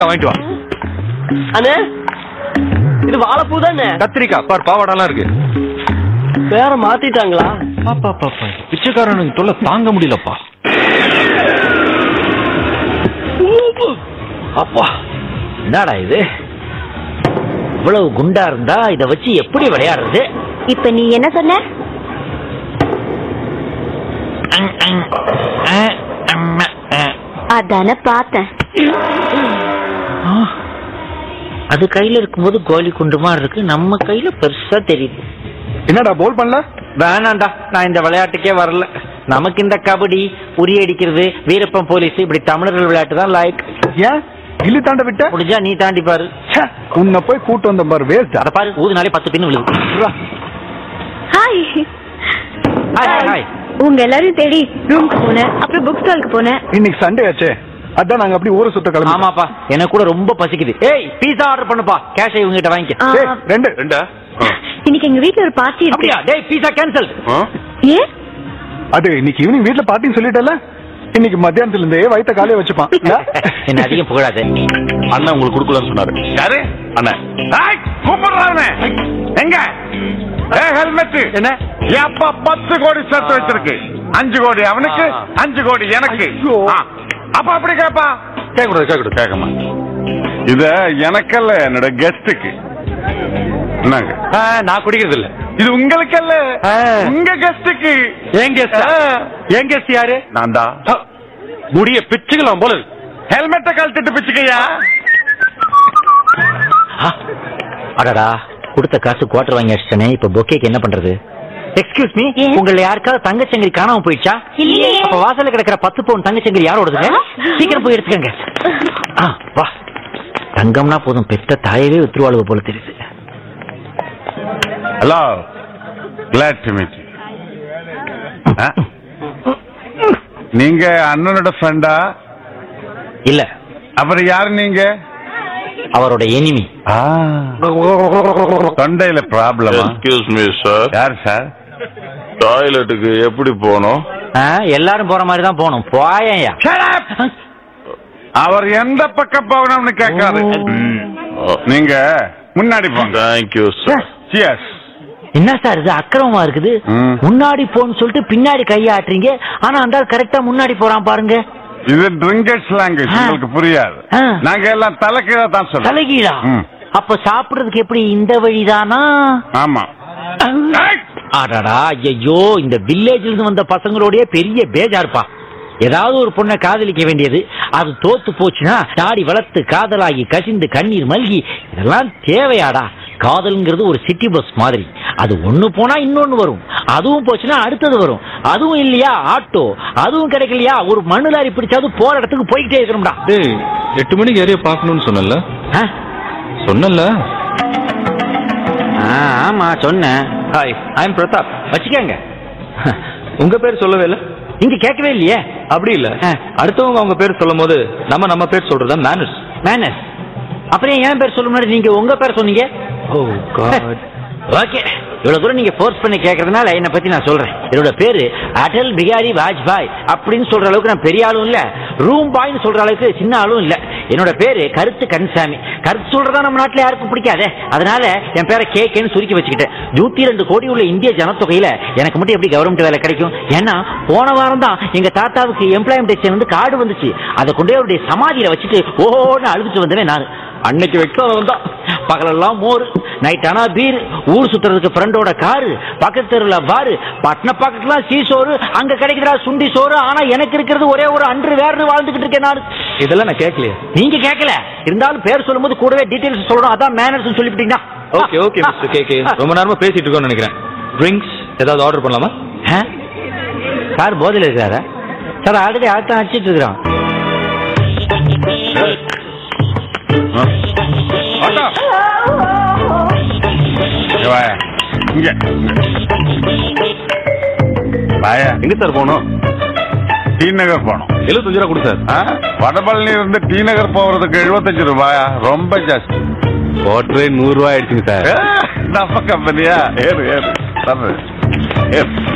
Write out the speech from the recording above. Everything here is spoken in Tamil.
வாங்கிட்டு வா அண்ணே இது வாழைப்பூ தானே கத்திரிக்காய் பார் பாவாடெல்லாம் இருக்கு பேர மாத்திட்டாங்களா பாப்பா பாப்பா பிச்சைக்காரனுக்கு தொல்லை தாங்க முடியலப்பா அப்பா என்னடா இது இவ்வளவு குண்டா இருந்தா இத வச்சு எப்படி விளையாடுறது இப்ப நீ என்ன சொன்ன அங், அங், அ, அம்ம, அ. அதான பார்த்தேன் ஆ. அது கையில இருக்கும்போது கோலி குண்டு மாதிரி இருக்கு நம்ம கையில பெருசா தெரியுது என்னடா போல் பண்ணல வேணாண்டா நான் இந்த விளையாட்டுக்கே வரல நமக்கு இந்த கபடி உரி அடிக்கிறது வீரப்பன் போலீஸ் இப்படி தமிழர்கள் விளையாட்டு தான் லாய்க் ஏன் கில்லி தாண்ட விட்ட முடிஞ்சா நீ தாண்டி பாரு ச்சே, உன்னை போய் கூட்டு வந்த பாரு வேஸ்ட் அத பாரு ஊதுனாலே பத்து பின்னு விழுது ஹாய் ஹாய் ஹாய் ஹாய் உங்க எல்லாரையும் தேடி ரூம்க்கு போனேன் அப்புறம் புக் ஸ்டாலுக்கு போனேன் இன்னைக்கு சண்டே ஆச்சே அதான் நாங்க அப்படி ஊரை சுத்த கிளம்பி ஆமாப்பா எனக்கு கூட ரொம்ப பசிக்குது ஏய் பீஸா ஆர்டர் பண்ணுப்பா கேஷ் இவங்க கிட்ட வாங்கிக்க ஆ, ஏய், ரெண்டு ரெண்டா இன்னைக்கு எங்க வீட்ல ஒரு பார்ட்டி இருக்கு அப்படியா டேய் பீஸா கேன்சல் ஏன் அது இன்னைக்கு ஈவினிங் வீட்ல பார்ட்டின்னு சொல்லிட்டல இன்னைக்கு மத்தியானத்துல இருந்தே வயித்த காலையே வச்சுப்பான் இல்ல? என்ன அதிகம் புகழாத அண்ணன் உங்களுக்கு கொடுக்கலன்னு சொன்னாரு யாரு அண்ணன் கூப்பிடுறாங்க எங்க ஏ ஹெல்மெட் என்ன அப்பா பத்து கோடி சேர்த்து வச்சிருக்கு அஞ்சு கோடி அவனுக்கு அஞ்சு கோடி எனக்கு ஐயோ. ஆ, அப்ப அப்படி கேப்பா கேட்க கூடாது கேட்க கூடாது கேட்கமா இத எனக்கல்ல என்னோட கெஸ்டுக்கு என்னங்க நான் குடிக்கிறது இல்ல இது உங்களுக்கல்ல ஆ. உங்க கெஸ்டுக்கு ஏன் கெஸ்ட் ஏன் கெஸ்ட் யாரு நான் தான் முடிய பிச்சுக்கலாம் போல இருக்கு. ஹெல்மெட்டை கழட்டிட்டு பிச்சுக்கையா ஆ, அடடா கொடுத்த காசு குவார்டர் வாங்கி அடிச்சிட்டனே இப்ப பொக்கேக்கு என்ன பண்றது எக்ஸ்கியூஸ் மீ Yes. உங்கள யாருக்காவது தங்கச்சங்கிலி காணாம போயிடுச்சா இல்லையே. அப்ப வாசல்ல கிடக்கிற பத்து பவுன் தங்கச்சங்கிலி யாரோடதுங்க ஆ? சீக்கிரம் போய் எடுத்துக்கங்க ஆ, வா தங்கம்னா போதும் பெத்த தாயவே வித்துருவாளுவ போல தெரியுது ஹலோ கிளாட் டு மீட் நீங்க அண்ணனோட ஃப்ரெண்டா இல்ல அப்புறம் யாரு நீங்க அவரோட எனிமி தொண்டையில ப்ராப்ளமா எக்ஸ்கியூஸ் மீ சார் யார் சார் டாய்லெட்டுக்கு எப்படி போகணும் எல்லாரும் போற மாதிரி தான் போகணும் போயா அவர் எந்த பக்கம் போகணும்னு கேட்காது நீங்க முன்னாடி போங்க தேங்க்யூ சார் சியர்ஸ் என்ன சார் இது அக்கிரமமா இருக்குது ம். முன்னாடி போன்னு சொல்லிட்டு பின்னாடி கையாட்டுறீங்க ஆனா அந்த ஆள் கரெக்டா முன்னாடி போறான் பாருங்க இது ட்ரிங்கர்ஸ் லாங்குவேஜ் ஆ. உங்களுக்கு புரியாது ஆ. நாங்க எல்லாம் தலைக்கீழ தான் சொல்றோம் தலைகீழா ம். அப்ப சாப்பிடுறதுக்கு எப்படி இந்த வழிதானா ஆமா அடடா ஐயோ இந்த வில்லேஜ்ல இருந்து வந்த பசங்களோடய பெரிய பேஜார்ப்பா ஏதாவது ஒரு பொண்ணை காதலிக்க வேண்டியது அது தோத்து போச்சுன்னா தாடி வளர்த்து காதலாகி கசிந்து கண்ணீர் மல்கி இதெல்லாம் தேவையாடா காதல்ங்கிறது ஒரு சிட்டி பஸ் மாதிரி அது ஒண்ணு போனா இன்னொன்னு வரும் அதுவும் போச்சுன்னா அடுத்தது வரும் அதுவும் இல்லையா ஆட்டோ அதுவும் கிடைக்கலையா ஒரு மண்ணு லாரி பிடிச்சாது போற இடத்துக்கு போய்கிட்டே இருக்கணும்டா டேய் எட்டு மணிக்கு ஏரியா பார்க்கணும்னு சொன்னல ஆ? சொன்னல ஆ, ஆமா சொன்னேன் ஹாய் ஐ எம் பிரதாப் வச்சுக்கோங்க உங்க பேர் சொல்லவே இல்ல இங்க கேட்கவே இல்லையே அப்படி இல்ல ஆ. அடுத்தவங்க அவங்க பேர் சொல்லும் போது நம்ம நம்ம பேர் சொல்றதா மேனர்ஸ் மேனஸ் அப்புறம் ஏன் பேர் சொல்ல முன்னாடி நீங்க உங்க பேர் சொன்னீங்க ஓ காட் ஓகே இவ்வளவு தூரம் நீங்க ஃபோர்ஸ் பண்ணி கேட்கறதுனால என்னை பத்தி நான் சொல்றேன் என்னோட பேரு அடல் பிகாரி வாஜ்பாய் அப்படின்னு சொல்ற அளவுக்கு நான் பெரிய ஆளும் இல்ல ரூம் பாய்னு சொல்ற அளவுக்கு சின்ன ஆளும் இல்ல என்னோட பேரு கருத்து கன்சாமி கருத்து சொல்றதா நம்ம நாட்டுல யாருக்கும் பிடிக்காதே அதனால என் பேரை கேக்கேன்னு சுருக்கி வச்சுக்கிட்டேன் நூத்தி ரெண்டு கோடி உள்ள இந்திய ஜனத்தொகையில எனக்கு மட்டும் எப்படி கவர்மெண்ட் வேலை கிடைக்கும் ஏன்னா போன வாரம் தான் எங்க தாத்தாவுக்கு எம்ப்ளாய்மெண்ட் வந்து கார்டு வந்துச்சு அதை கொண்டு போய் அவருடைய சமாதியில வச்சுட்டு ஓன்னு அழுதுட்டு வந்தவன் நான் அன்னைக்கு வெக்ஸான வந்தா பகலெல்லாம் மோர் நைட் ஆனா பீர் ஊர் சுத்துறதுக்கு ஃப்ரெண்டோட காரு பக்கத்து தெருவில் பாரு பட்டண பக்கத்துலாம் சீ சோறு அங்க கிடைக்குதுடா சுண்டி சோறு ஆனா எனக்கு இருக்கிறது ஒரே ஒரு அன்று வேறு வாழ்ந்துகிட்டு இருக்கேன் நான் இதெல்லாம் நான் கேட்கலையே நீங்க கேட்கல இருந்தாலும் பேர் சொல்லும்போது கூடவே டீடைல்ஸ் சொல்லணும் அதான் மேனர்ஸ் சொல்லிவிட்டீங்கன்னா ஓகே ஓகே மிஸ்டர் கேகே ரொம்ப நேரமா பேசிட்டு இருக்கோம்னு நினைக்கிறேன் ட்ரிங்க்ஸ் ஏதாவது ஆர்டர் பண்ணலாமா ஆ? சார் போதையில் இருக்கிறாரா சார் ஆல்ரெடி ஆட்டம் அடிச்சிட்டு இருக்கிறான் ஆட்டோ இங்க வாயா இங்க வாயா எங்க சார் போகணும் டி நகர் போனோம் எழுபத்தஞ்சு ரூபா கொடு சார் ஆ? வடபழனி இருந்து டி நகர் போறதுக்கு எழுபத்தஞ்சு ரூபாயா ரொம்ப ஜாஸ்தி குவார்டரே நூறு ரூபாய் ஆயிடுச்சுங்க சார் ஏ, நம்ம கம்பெனியா ஏறு ஏறு தர்றேன். ஏறு